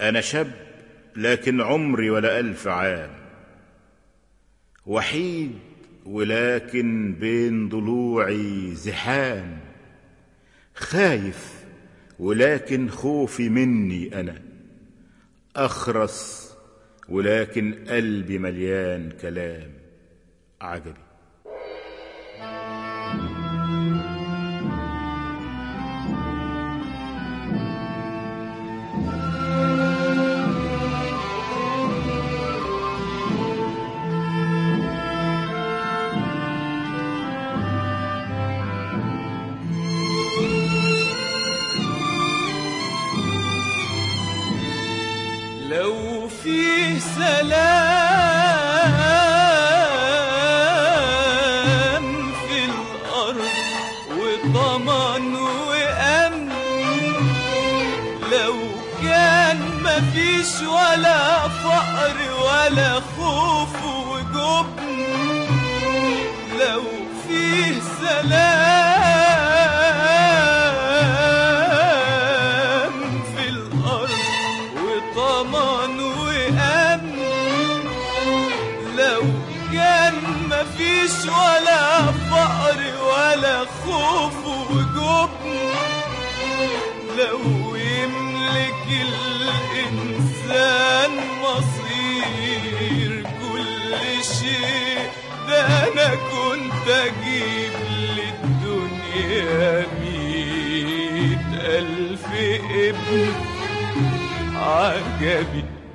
أنا شاب لكن عمري ولا ألف عام وحيد ولكن بين ضلوعي زحام خايف ولكن خوفي مني أنا أخرس ولكن قلبي مليان كلام عجبي لو في سلام في الأرض وضمان وأمن لو كان مفيش ولا فقر ولا خوف وجبن لو فيه سلام في الأرض وطمان وأمن لو كان مفيش ولا فقر ولا خوف وجبن لو يملك الإنسان مصير كل شيء ده أنا كنت أجيب للدنيا مية ألف ابن عجبي